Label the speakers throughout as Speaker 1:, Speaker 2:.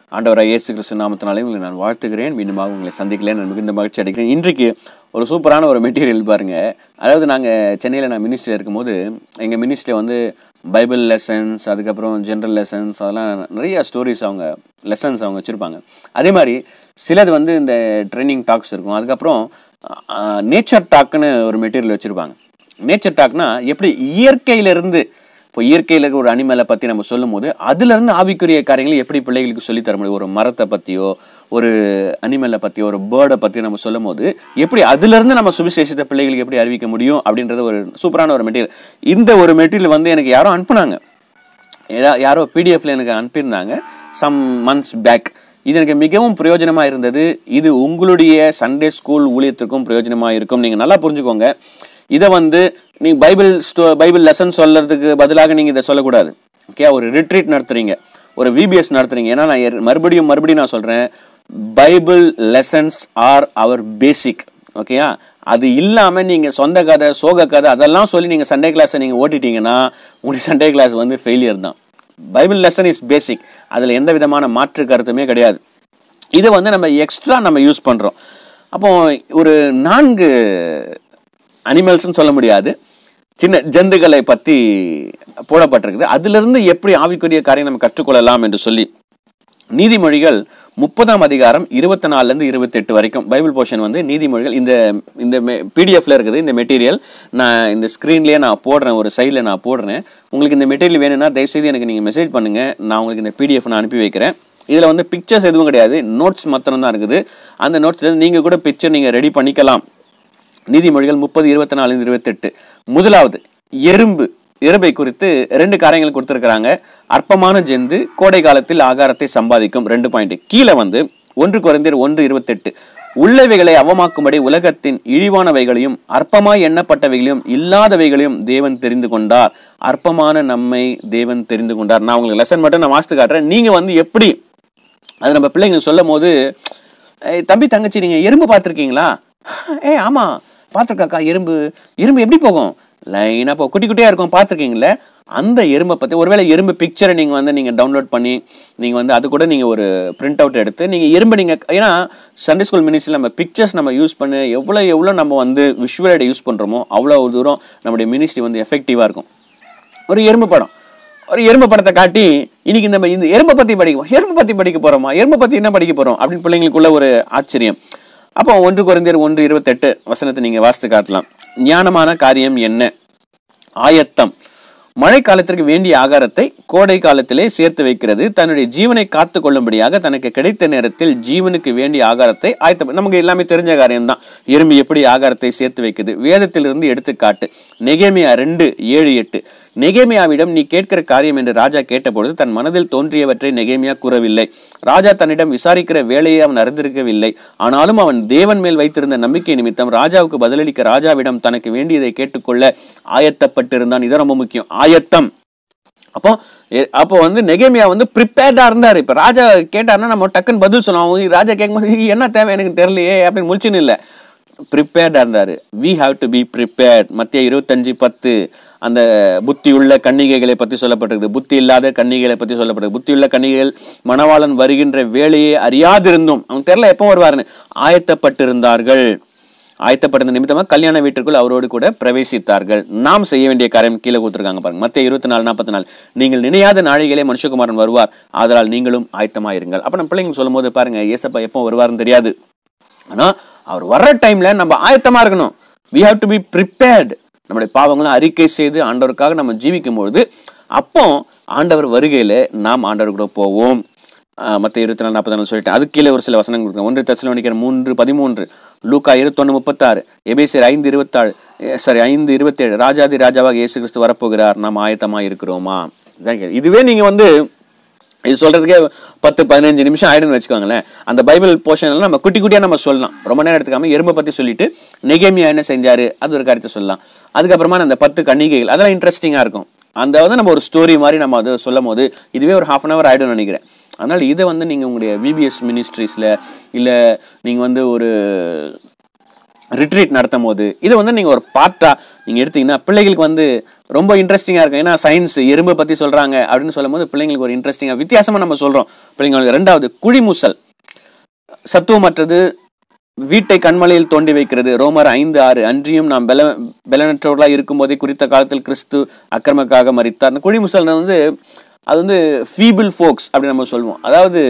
Speaker 1: ஆண்டவராக இயேசு கிறிஸ்து நாமத்தினாலே உங்களை நான் வாழ்த்துகிறேன் மீண்டுமாக உங்களை சந்திக்கலேன் நான் மிகுந்த மகிழ்ச்சி அடைக்கிறேன் இன்றைக்கு ஒரு சூப்பரான ஒரு மெட்டீரியல் பாருங்க அதாவது நாங்கள் சென்னையில் நான் மினிஸ்ட்ரி இருக்கும்போது எங்கள் மினிஸ்ட்ரியில் வந்து பைபிள் லெசன்ஸ் அதுக்கப்புறம் ஜென்ரல் லெசன்ஸ் அதெல்லாம் நிறைய ஸ்டோரிஸ் அவங்க லெசன்ஸ் அவங்க வச்சுருப்பாங்க அதே மாதிரி சிலது வந்து இந்த ட்ரைனிங் டாக்ஸ் இருக்கும் அதுக்கப்புறம் நேச்சர் டாக்னு ஒரு மெட்டீரியல் வச்சுருப்பாங்க நேச்சர் டாக்னா எப்படி இயற்கையிலிருந்து இப்போ இயற்கையில் இருக்க ஒரு அனிமலை பற்றி நம்ம சொல்லும் போது அதுலேருந்து ஆவிக்குரிய காரியங்களை எப்படி பிள்ளைகளுக்கு சொல்லித் தர முடியும் ஒரு மரத்தை பற்றியோ ஒரு அனிமலை பற்றியோ ஒரு பேர்டை பற்றியோ நம்ம சொல்லும் போது எப்படி அதுலேருந்து நம்ம சுவிசேஷத்தை பிள்ளைகளுக்கு எப்படி அறிவிக்க முடியும் அப்படின்றது ஒரு சூப்பரான ஒரு மெட்டீரியல் இந்த ஒரு மெட்டீரியல் வந்து எனக்கு யாரோ அனுப்புனாங்க ஏதா யாரோ பிடிஎஃப்ல எனக்கு அனுப்பியிருந்தாங்க சம் மந்த்ஸ் பேக் இது எனக்கு மிகவும் பிரயோஜனமாக இருந்தது இது உங்களுடைய சண்டே ஸ்கூல் ஊழியத்துக்கும் பிரயோஜனமாக இருக்கும் நீங்கள் நல்லா புரிஞ்சுக்கோங்க இதை வந்து நீங்கள் பைபிள் ஸ்டோ பைபிள் லெசன் சொல்கிறதுக்கு பதிலாக நீங்கள் இதை சொல்லக்கூடாது ஓகே ஒரு ரிட்ரீட் நடத்துறீங்க ஒரு விபிஎஸ் நடத்துறீங்க ஏன்னா நான் ஏற்- மறுபடியும் மறுபடியும் நான் சொல்கிறேன் Bible lessons are our basic ஓகேயா அது இல்லாமல் நீங்கள் சொந்த கதை சோக கதை அதெல்லாம் சொல்லி நீங்கள் சண்டே கிளாஸை நீங்கள் ஓட்டிட்டீங்கன்னா உங்களுடைய சண்டே கிளாஸ் வந்து ஃபெயிலியர் தான் பைபிள் லெசன் இஸ் பேசிக் அதில் எந்த விதமான மாற்று கருத்துமே கிடையாது இதை வந்து நம்ம எக்ஸ்ட்ரா நம்ம யூஸ் பண்ணுறோம் அப்போ ஒரு நான்கு அனிமல்ஸ்னு சொல்ல முடியாது சின்ன ஜந்துக்களை பற்றி போடப்பட்டிருக்குது அதிலிருந்து எப்படி ஆவிக்குரிய காரியம் நம்ம கற்றுக்கொள்ளலாம் என்று சொல்லி நீதிமொழிகள் முப்பதாம் அதிகாரம் இருபத்தி நாலுலேருந்து இருபத்தெட்டு வரைக்கும் பைபிள் போர்ஷன் வந்து நீதிமொழிகள் இந்த இந்த பிடிஎஃப்ல இருக்குது இந்த மெட்டீரியல் நான் இந்த ஸ்க்ரீன்லேயே நான் போடுறேன் ஒரு சைடில் நான் போடுறேன் உங்களுக்கு இந்த மெட்டீரியல் வேணும்னா தயவுசெய்து எனக்கு நீங்கள் மெசேஜ் பண்ணுங்கள் நான் உங்களுக்கு இந்த பிடிஎஃப் நான் அனுப்பி வைக்கிறேன் இதில் வந்து பிக்சர்ஸ் எதுவும் கிடையாது நோட்ஸ் மாத்திரம் தான் இருக்குது அந்த நோட்ஸ்லேருந்து நீங்கள் கூட பிக்சர் நீங்கள் ரெடி பண்ணிக்கலாம் நீதிமொழிகள் முப்பது இருபத்தி நாலு இருபத்தெட்டு முதலாவது எறும்பு எறும்பை குறித்து ரெண்டு காரியங்கள் கொடுத்துருக்குறாங்க அற்பமான ஜெந்து கோடை காலத்தில் ஆகாரத்தை சம்பாதிக்கும் ரெண்டு பாயிண்ட் கீழே வந்து ஒன்று குறைந்தர் ஒன்று இருபத்தெட்டு உள்ளவைகளை அவமாக்கும்படி உலகத்தின் இழிவானவைகளையும் அற்பமாய் எண்ணப்பட்டவைகளையும் இல்லாதவைகளையும் தேவன் தெரிந்து கொண்டார் அற்பமான நம்மை தேவன் தெரிந்து கொண்டார் நான் உங்களுக்கு லெசன் மட்டும் நான் வாசித்து காட்டுறேன் நீங்க வந்து எப்படி அது நம்ம பிள்ளைங்களுக்கு சொல்லும் போது "ஏய், தம்பி தங்கச்சி நீங்கள் எறும்பு பார்த்துருக்கீங்களா ஏ ஆமாம் பார்த்துருக்காக்கா எறும்பு எறும்பு எப்படி போகும் லைனாக போ குட்டி குட்டியாக இருக்கும் பார்த்துருக்கீங்களே அந்த எறும்பை பற்றி ஒருவேளை எறும்பு பிக்சரை நீங்கள் வந்து நீங்கள் டவுன்லோட் பண்ணி நீங்கள் வந்து அது கூட நீங்கள் ஒரு பிரிண்ட் அவுட் எடுத்து நீங்கள் எறும்பு நீங்கள் ஏன்னா சண்டே ஸ்கூல் மினிஸ்ட்ரியில் நம்ம பிக்சர்ஸ் நம்ம யூஸ் பண்ணி எவ்வளோ எவ்வளோ நம்ம வந்து விஷுவல் யூஸ் பண்ணுறோமோ அவ்வளோ தூரம் நம்முடைய மினிஸ்ட்ரி வந்து எஃபெக்டிவாக இருக்கும் ஒரு எறும்பு படம் ஒரு எறும்பு படத்தை காட்டி இன்னைக்கு இந்த இந்த எறும்பை பத்தி படிக்க எறும்பை பத்தி படிக்க போறோமா எறும்பை பத்தி என்ன படிக்க போறோம் அப்படின்னு பிள்ளைங்களுக்குள்ள ஒரு ஆச்சரியம் அப்போ ஒன்று குறைந்தர் ஒன்று இருபத்தெட்டு வசனத்தை நீங்க வாசித்து காட்டலாம் ஞானமான காரியம் என்ன ஆயத்தம் மழை காலத்திற்கு வேண்டிய ஆகாரத்தை கோடை காலத்திலே சேர்த்து வைக்கிறது தன்னுடைய ஜீவனை காத்து கொள்ளும்படியாக தனக்கு கிடைத்த நேரத்தில் ஜீவனுக்கு வேண்டிய ஆகாரத்தை ஆயத்தம் நமக்கு எல்லாமே தெரிஞ்ச காரியம்தான் எறும்பு எப்படி ஆகாரத்தை சேர்த்து வைக்குது வேதத்திலிருந்து எடுத்துக்காட்டு நெகேமியா ரெண்டு ஏழு எட்டு நெகேமியாவிடம் நீ கேட்கிற காரியம் என்று ராஜா கேட்டபொழுது தன் மனதில் தோன்றியவற்றை நெகேமியா கூறவில்லை ராஜா தன்னிடம் விசாரிக்கிற வேலையை அவன் அறிந்திருக்கவில்லை ஆனாலும் அவன் தேவன் மேல் வைத்திருந்த நம்பிக்கை நிமித்தம் ராஜாவுக்கு பதிலளிக்க ராஜாவிடம் தனக்கு வேண்டியதை கேட்டுக்கொள்ள ஆயத்தப்பட்டிருந்தான் இது ரொம்ப முக்கியம் ஆயத்தம் அப்போ எ- அப்போ வந்து நெகேமியா வந்து ப்ரிப்பேர்டா இருந்தாரு இப்ப ராஜா கேட்டாருன்னா நம்ம டக்குன்னு பதில் சொன்னோம் அவங்க ராஜா கேட்கும்போது என்ன தேவை எனக்கு தெரியலையே அப்படின்னு முழிச்சுன்னு இல்லை ப்ரிப்பேர்டா இருந்தாரு we have to be prepared மத்திய இருபத்தஞ்சு பத்து அந்த புத்தியுள்ள கன்னிகைகளை பற்றி சொல்லப்பட்டிருக்கு புத்தி இல்லாத கன்னிகைகளை பற்றி சொல்லப்பட்டிருக்கு புத்தியுள்ள கன்னிகைகள் மணவாளன் வருகின்ற வேலையை அறியாதிருந்தும் அவங்க தெரியல எப்போ வருவாருன்னு ஆயத்தப்பட்டிருந்தார்கள் ஆயத்தப்பட்ட நிமித்தமாக கல்யாண வீட்டிற்குள் அவரோடு கூட பிரவேசித்தார்கள் நாம் செய்ய வேண்டிய காரியம் கீழே கொடுத்துருக்காங்க பாருங்க மத்திய இருபத்தி நாலு நாற்பத்தி நாலு நீங்கள் நினையாத நாழிகளே மனுஷகுமாரன் வருவார் ஆதலால் நீங்களும் ஆயத்தமாயிருங்கள் அப்ப நம்ம பிள்ளைங்க சொல்லும் போது பாருங்க ஏசப்பா எப்போ வருவாருன்னு தெரியாது ஆனா அவர் வர்ற டைம்ல நம்ம ஆயத்தமா இருக்கணும் we have to be prepared நம்முடைய பாவங்களை அறிக்கை செய்து ஆண்டவருக்காக நம்ம ஜீவிக்கும் பொழுது அப்போ ஆண்டவர் வருகையில நாம் ஆண்டவர் கூட போவோம் மற்ற இருபத்தி நாலு நாற்பத்தி நாலு சொல்லிட்டு அது கீழே ஒரு சில வசனங்கள் கொடுங்க ஒன்று தசலோனிக்கர் மூன்று பதிமூன்று லூக்கா இருபத்தொன்று முப்பத்தாறு எபேசியர் ஐந்து இருபத்தாறு சாரி ஐந்து இருபத்தேழு ராஜாதி ராஜாவாக இயேசு கிறிஸ்து வரப்போகிறார் நாம் ஆயத்தமா இருக்கிறோமா இதான் கேள்வி. இதுவே நீங்க வந்து இது சொல்றதுக்கே பத்து பதினஞ்சு நிமிஷம் ஆயிடும்னு வச்சுக்கோங்களேன் அந்த பைபிள் போர்ஷன் நம்ம குட்டி குட்டியா நம்ம சொல்லலாம் ரொம்ப நேரம் எடுத்துக்காம எறும்பை பத்தி சொல்லிட்டு நெகேமியா என்ன செஞ்சாரு அது ஒரு காரியத்தை சொல்லலாம் அதுக்கப்புறமா அந்த பத்து கன்னிகைகள் அதெல்லாம் இன்ட்ரெஸ்டிங்கா இருக்கும் அந்த வந்து நம்ம ஒரு ஸ்டோரி மாதிரி நம்ம அதை சொல்லும் போது இதுவே ஒரு ஹாஃப் அன் ஹவர் ஆயிடும்னு நினைக்கிறேன் அதனால இதை வந்து நீங்க உங்களுடைய விபிஎஸ் மினிஸ்ட்ரீஸ்ல இல்ல நீங்க வந்து ஒரு ரிட்ரீட் நடத்தும் போது இது வந்து நீங்கள் ஒரு பார்ட்டாக நீங்கள் எடுத்தீங்கன்னா பிள்ளைகளுக்கு வந்து ரொம்ப இன்ட்ரெஸ்டிங்காக இருக்கும் ஏன்னா சயின்ஸ் எறும்பை பற்றி சொல்கிறாங்க அப்படின்னு சொல்லும்போது பிள்ளைங்களுக்கு ஒரு இன்ட்ரெஸ்டிங்காக வித்தியாசமாக நம்ம சொல்கிறோம் பிள்ளைங்களுக்கு ரெண்டாவது குழிமுசல் சத்துவமற்றது வீட்டை கண்மலையில் தோண்டி வைக்கிறது ரோமர் ஐந்து ஆறு அன்றியும் நாம் பெல பெலனற்றவர்களாக இருக்கும்போதே குறித்த காலத்தில் கிறிஸ்து அக்கிரமக்காக மறித்தார் அந்த குழிமுசல் வந்து அது வந்து ஃபீபிள் ஃபோக்ஸ் அப்படி நம்ம சொல்லுவோம் அதாவது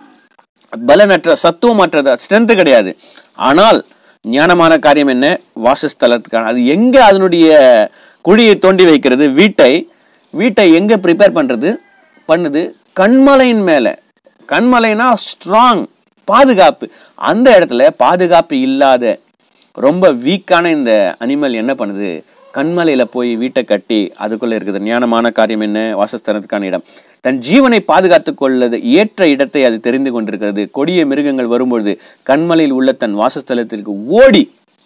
Speaker 1: பலனற்ற சத்துவமற்றது ஸ்ட்ரென்த்து கிடையாது ஆனால் ஞானமான காரியம் என்ன வாசஸ்தலத்துக்கான அது எங்க அதனுடைய குழியை தோண்டி வைக்கிறது வீட்டை வீட்டை எங்க ப்ரிப்பேர் பண்றது பண்ணுது கண்மலையின் மேல கண்மலைனா ஸ்ட்ராங் பாதுகாப்பு அந்த இடத்துல பாதுகாப்பு இல்லாத ரொம்ப வீக்கான இந்த அனிமல் என்ன பண்ணுது கண்மலையில போய் வீட்டை கட்டி அதுக்குள்ள இருக்குது ஞானமான காரியம் என்ன வாசஸ்தலத்துக்கான இடம் தன் ஜீவனை பாதுகாத்துக் கொள்ளது ஏற்ற இடத்தை அது தெரிந்து கொண்டிருக்கிறது கொடிய மிருகங்கள் வரும்பொழுது கண்மலையில் உள்ள தன் வாசஸ்தலத்திற்கு ஓடி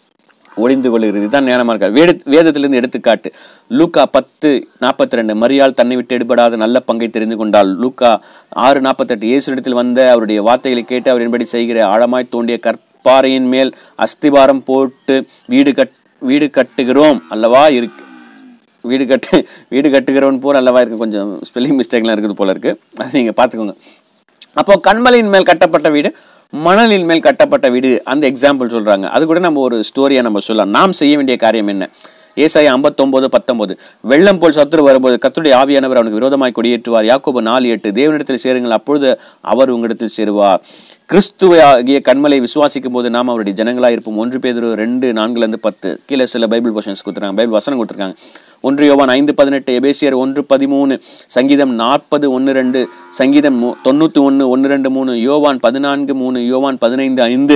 Speaker 1: ஒளிந்து கொள்கிறது இதுதான் ஞானமாக இருக்கார் வேத வேதத்திலிருந்து எடுத்துக்காட்டு லூக்கா பத்து நாற்பத்தி ரெண்டு மரியாள் தன்னை விட்டு எடுபடாத நல்ல பங்கை தெரிந்து கொண்டால் லூக்கா ஆறு நாற்பத்தெட்டு இயேசுடத்தில் வந்த அவருடைய வார்த்தைகளை கேட்டு அவர் என்படி செய்கிற ஆழமாய் தோண்டிய கற்பாறையின் மேல் அஸ்திபாரம் போட்டு வீடு கட் வீடு கட்டுகிறோம் அல்லவா இருக்கு வீடு கட்டு வீடு கட்டுகிறவன் போர் அல்லவா இருக்கு கொஞ்சம் ஸ்பெல்லிங் மிஸ்டேக்லாம் இருக்குது போல இருக்கு அதை நீங்கள் பார்த்துக்கோங்க அப்போ கண்மலையின் மேல் கட்டப்பட்ட வீடு மணலின் மேல் கட்டப்பட்ட வீடு அந்த எக்ஸாம்பிள் சொல்றாங்க அது கூட நம்ம ஒரு ஸ்டோரியா நம்ம சொல்லலாம் நாம் செய்ய வேண்டிய காரியம் என்ன ஏசாயா ஐம்பத்தொன்பது பத்தொன்பது வெள்ளம் போல் சத்துரு வரும்போது கத்துடைய ஆவியானவர் அவனுக்கு விரோதமாய் கொடியேற்றுவார் யாக்கோபு நாலு எட்டு தேவனிடத்தில் சேருங்கள் அப்பொழுது அவர் உங்களிடத்தில் சேருவார் கிறிஸ்துவ ஆகிய கண்மலை விசுவாசிக்கும் போது நாம் அவருடைய ஜனங்களாக இருப்போம் ஒன்று பேர் ரெண்டு நான்குல இருந்து பத்து கீழே சில பைபிள் போர்ஷன்ஸ் கொடுத்துருக்காங்க பைபிள் வசனம் கொடுத்துருக்காங்க ஒன்று யோவான் ஐந்து பதினெட்டு எபேசியர் ஒன்று பதிமூணு சங்கீதம் நாற்பது ஒன்று ரெண்டு சங்கீதம் மு- தொண்ணூத்தி ஒன்று ஒன்று ரெண்டு மூணு யோவான் பதினான்கு மூணு யோவான் பதினைந்து ஐந்து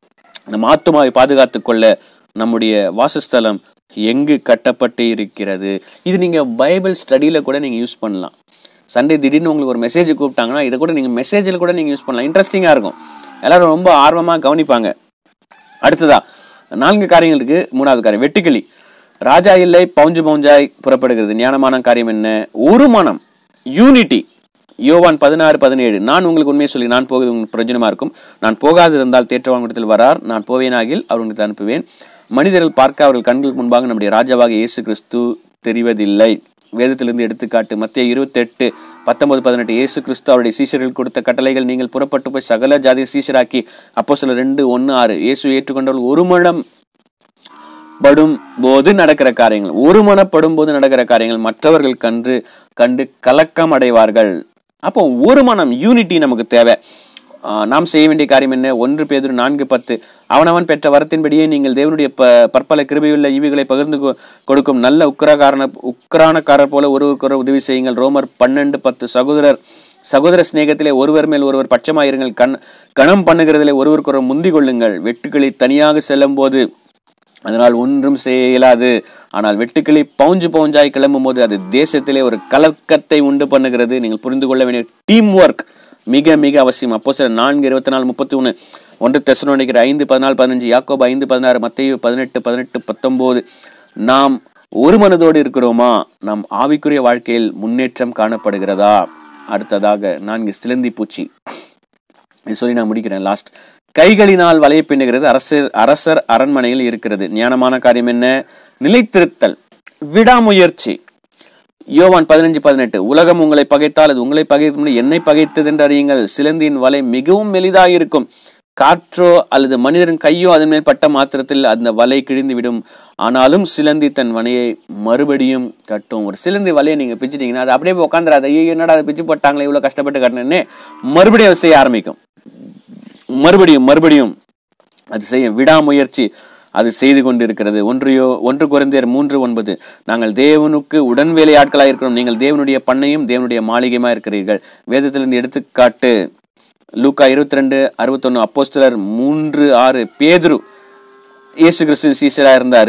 Speaker 1: நம் ஆத்துமாவை பாதுகாத்துக் கொள்ள நம்முடைய வாசஸ்தலம் எங்கு கட்டப்பட்டு இருக்கிறது இது நீங்க பைபிள் ஸ்டடியில கூட நீங்க யூஸ் பண்ணலாம் சண்டே திடீர்னு உங்களுக்கு ஒரு மெசேஜ் கூப்பிட்டாங்கன்னா இதை கூட நீங்க மெசேஜில் கூட நீங்க யூஸ் பண்ணலாம் இன்ட்ரெஸ்டிங்கா இருக்கும் எல்லாரும் ரொம்ப ஆர்வமா கவனிப்பாங்க அடுத்ததா நான்கு காரியங்கள் இருக்கு மூணாவது காரியம் வெட்டுக்கிளி ராஜா இல்லை பவுஞ்சு பவுஞ்சாய் புறப்படுகிறது ஞானமான காரியம் என்ன ஒரு மனம் யூனிட்டி யோவான் பதினாறு பதினேழு நான் உங்களுக்கு உண்மையை சொல்லி நான் போகிறது உங்களுக்கு பிரயோஜனமா இருக்கும் நான் போகாதிருந்தால் தேற்றவாங்கத்தில் வரார் நான் போவேனாகில் அவர் உங்களுக்கு அனுப்புவேன் மனிதர்கள் பார்க்க அவர்கள் கண்களுக்கு முன்பாக நம்முடைய ராஜாவாக இயேசு கிறிஸ்து தெரிவதில்லை வேதத்திலிருந்து எடுத்துக்காட்டு மத்திய இருபத்தெட்டு பத்தொன்பது பதினெட்டு இயேசு கிறிஸ்து அவருடைய சீஷர்கள் கொடுத்த கட்டளைகள் நீங்கள் புறப்பட்டு போய் சகல ஜாதிய சீஷராக்கி அப்போ சில ரெண்டு ஒன்று ஆறு இயேசு ஏற்றுக்கொண்டவர்கள் ஒரு மனம் படும் போது நடக்கிற காரியங்கள் ஒரு மனப்படும் போது நடக்கிற காரியங்கள் மற்றவர்கள் கண்டு கண்டு கலக்கம் அடைவார்கள் அப்போ ஒரு மனம் யூனிட்டி நமக்கு தேவை ஆஹ் நாம் செய்ய வேண்டிய காரியம் என்ன ஒன்று பேதுரு நான்கு பத்து அவனவன் பெற்ற வரத்தின்படியே நீங்கள் தேவனுடைய ப பற்பல கிருபையுள்ள ஈவுகளை பகிர்ந்து கொ- கொடுக்கும் நல்ல உக்கரகாரன உக்கரானக்காரர் போல ஒருவருக்கொரு உதவி செய்யுங்கள் ரோமர் பன்னெண்டு பத்து சகோதரர் சகோதர சிநேகத்திலே ஒருவர் மேல் ஒருவர் பட்சமாயிருங்கள் கண் கணம் பண்ணுகிறதிலே ஒருவருக்கொருவர் முந்திக் கொள்ளுங்கள் வெட்டுக்களை தனியாக செல்லும் போது அதனால் ஒன்றும் செய்ய இயலாது ஆனால் வெட்டுக்கிளி பவுஞ்சு பவுஞ்சாய் கிளம்பும் போது அது தேசத்திலே ஒரு கலக்கத்தை உண்டு பண்ணுகிறது நீங்கள் புரிந்து கொள்ள வேண்டிய டீம் ஒர்க் மிக மிக அவசியம் அப்போ சில நான்கு இருபத்தி நாலு முப்பத்தி ஒன்று ஒன்று தெசனோனிக்கிற ஐந்து பதினாலு பதினஞ்சு யாக்கோபு ஐந்து பதினாறு மத்தையு பதினெட்டு பதினெட்டு பத்தொம்போது நாம் ஒரு மனதோடு இருக்கிறோமா நம் ஆவிக்குரிய வாழ்க்கையில் முன்னேற்றம் காணப்படுகிறதா அடுத்ததாக நான்கு சிலந்தி பூச்சி இது சொல்லி நான் முடிக்கிறேன் லாஸ்ட் கைகளினால் வலையை பின்னுகிறது அரசர் அரசர் அரண்மனையில் இருக்கிறது ஞானமான காரியம் என்ன நிலைத்திருத்தல் விடாமுயற்சி யோவான் பதினஞ்சு பதினெட்டு உலகம் உங்களை பகைத்தால் அது உங்களை பகைத்து முன்னே என்னை பகைத்தது என்று அறியுங்கள் சிலந்தியின் வலை மிகவும் மெலிதாக இருக்கும் காற்றோ அல்லது மனிதரின் கையோ அதன் மேல் பட்ட மாத்திரத்தில் அந்த வலை கிழிந்து விடும் ஆனாலும் சிலந்தி தன் வலையை மறுபடியும் கட்டும் ஒரு சிலந்தி வலையை நீங்க பிச்சிட்டீங்கன்னா அது அப்படியே உட்காந்துராது ஐயோ என்னடா அதை பிச்சு போட்டாங்களே இவ்வளவு கஷ்டப்பட்டு கட்டினேன்னு மறுபடியும் அதை செய்ய ஆரம்பிக்கும் மறுபடியும் மறுபடியும் அது செய்ய விடாமுயற்சி அது செய்து கொண்டிருக்கிறது ஒன்றையோ ஒன்று குறைந்தர் மூன்று ஒன்பது நாங்கள் தேவனுக்கு உடன் வேலையாட்களாக இருக்கிறோம் நீங்கள் தேவனுடைய பண்ணையும் தேவனுடைய மாளிகையுமா இருக்கிறீர்கள் வேதத்திலிருந்து எடுத்துக்காட்டு லூக்கா இருபத்தி ரெண்டு அறுபத்தொன்னு அப்போஸ்தலர் மூன்று ஆறு பேதுரு இயேசு கிறிஸ்து சீசராக இருந்தார்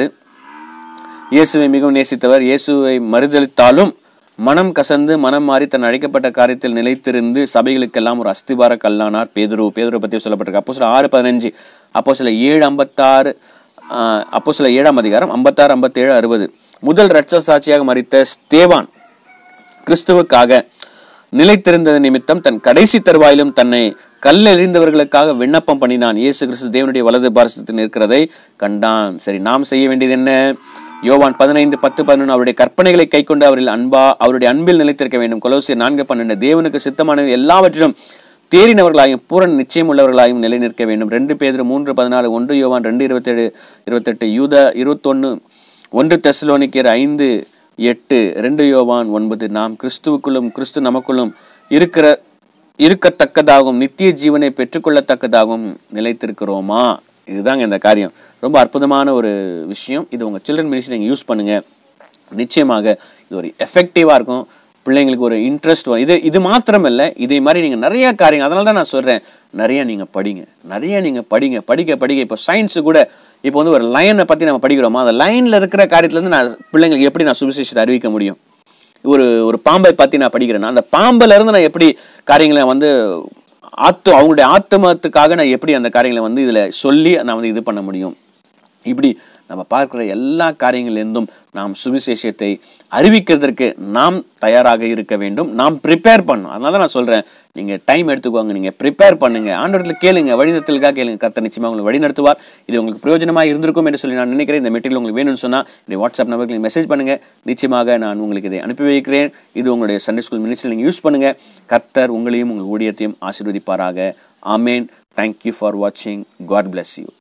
Speaker 1: இயேசுவை மிகவும் நேசித்தவர் இயேசுவை மறுதளித்தாலும் மனம் கசந்து மனம் மாறி தன் அழைக்கப்பட்ட காரியத்தில் நிலைத்திருந்து சபைகளுக்கெல்லாம் ஒரு அஸ்திபார கல்லானார் பேதுரு பேதுரு பற்றி சொல்லப்பட்டிருக்கு அப்போ சில ஆறு பதினஞ்சு அப்போ சில ஏழு ஐம்பத்தாறு அப்போ சில ஏழாம் அதிகாரம் ஐம்பத்தாறு ஐம்பத்தேழு அறுபது முதல் இரட்ச சாட்சியாக மறித்த ஸ்தேவான் கிறிஸ்துவுக்காக நிலைத்திருந்தது நிமித்தம் தன் கடைசி தருவாயிலும் தன்னை கல்லெறிந்தவர்களுக்காக விண்ணப்பம் பண்ணினான் இயேசு கிறிஸ்து தேவனுடைய வலது பாரசத்தில் இருக்கிறதை கண்டான் சரி நாம் செய்ய வேண்டியது என்ன யோவான் பதினைந்து பத்து பதினொன்று அவருடைய கற்பனைகளை கைக்கொண்டு அவரில் அன்பா அவருடைய அன்பில் நிலைத்திருக்க வேண்டும் கொலோசியர் நான்கு பன்னெண்டு தேவனுக்கு சித்தமான எல்லாவற்றிலும் தேறினவர்களாயும் பூரண நிச்சயம் உள்ளவர்களாயும் நிலை நிற்க வேண்டும் ரெண்டு பேர் மூன்று பதினாலு ஒன்று யோவான் ரெண்டு இருபத்தேழு இருபத்தெட்டு யூத இருபத்தொன்னு ஒன்று தெசலோனிக்கர் ஐந்து எட்டு ரெண்டு யோவான் ஒன்பது நாம் கிறிஸ்துவுக்குள்ளும் கிறிஸ்து நமக்குள்ளும் இருக்கிற இருக்கத்தக்கதாகவும் நித்திய ஜீவனை பெற்றுக்கொள்ளத்தக்கதாகவும் நிலைத்திருக்கிறோமா இதுதாங்க இந்த காரியம் ரொம்ப அற்புதமான ஒரு விஷயம் இது உங்கள் சில்ட்ரன் மினிஸ்ட்ரி நீங்கள் யூஸ் பண்ணுங்கள் நிச்சயமாக இது ஒரு எஃபெக்டிவாக இருக்கும் பிள்ளைங்களுக்கு ஒரு இன்ட்ரெஸ்ட் வரும் இது இது மாத்திரமல்ல இதே மாதிரி நீங்கள் நிறைய காரியங்கள் அதனால தான் நான் சொல்கிறேன் நிறைய நீங்கள் படிங்க நிறைய நீங்கள் படிங்க படிக்க படிக்க இப்போ சயின்ஸு கூட இப்போ வந்து ஒரு லைனை பற்றி நம்ம படிக்கிறோமா அந்த லைனில் இருக்கிற காரியத்துலேருந்து நான் பிள்ளைங்களுக்கு எப்படி நான் சுவிசேஷத்தை அறிவிக்க முடியும் ஒரு ஒரு பாம்பை பற்றி நான் படிக்கிறேன்னா அந்த பாம்புல இருந்து நான் எப்படி காரியங்களை வந்து ஆத்து அவங்களுடைய ஆத்மத்துக்காக நான் எப்படி அந்த காரியங்களை வந்து இதில் சொல்லி நான் வந்து இது பண்ண முடியும் இப்படி நம்ம பார்க்குற எல்லா காரியங்களிலிருந்தும் நாம் சுவிசேஷத்தை அறிவிக்கிறதற்கு நாம் தயாராக இருக்க வேண்டும் நாம் ப்ரிப்பேர் பண்ணணும் அதனால தான் நான் சொல்கிறேன் நீங்கள் டைம் எடுத்துக்கோங்க நீங்கள் ப்ரிப்பேர் பண்ணுங்க ஆண்டவரத்தில் கேளுங்க வழிநடத்தலுக்காக கேளுங்க கர்த்தர் நிச்சயமாக உங்களுக்கு வழி நடத்துவார் இது உங்களுக்கு பிரயோஜனமாக இருந்திருக்கும் என்று சொல்லி நான் நினைக்கிறேன் இந்த மெட்டீரியல் உங்களுக்கு வேணும்னு சொன்னால் என்னுடைய வாட்ஸ்அப் நம்பருக்கு மெசேஜ் பண்ணுங்கள் நிச்சயமாக நான் உங்களுக்கு இதை அனுப்பி வைக்கிறேன் இது உங்களுடைய சண்டே ஸ்கூல் மினிஸ்டர் நீங்கள் யூஸ் பண்ணுங்கள் கர்த்தர் உங்களையும் உங்கள் ஊழியத்தையும் ஆசீர்வதிப்பாராக ஆமேன் தேங்க்யூ ஃபார் வாட்சிங் காட் bless யூ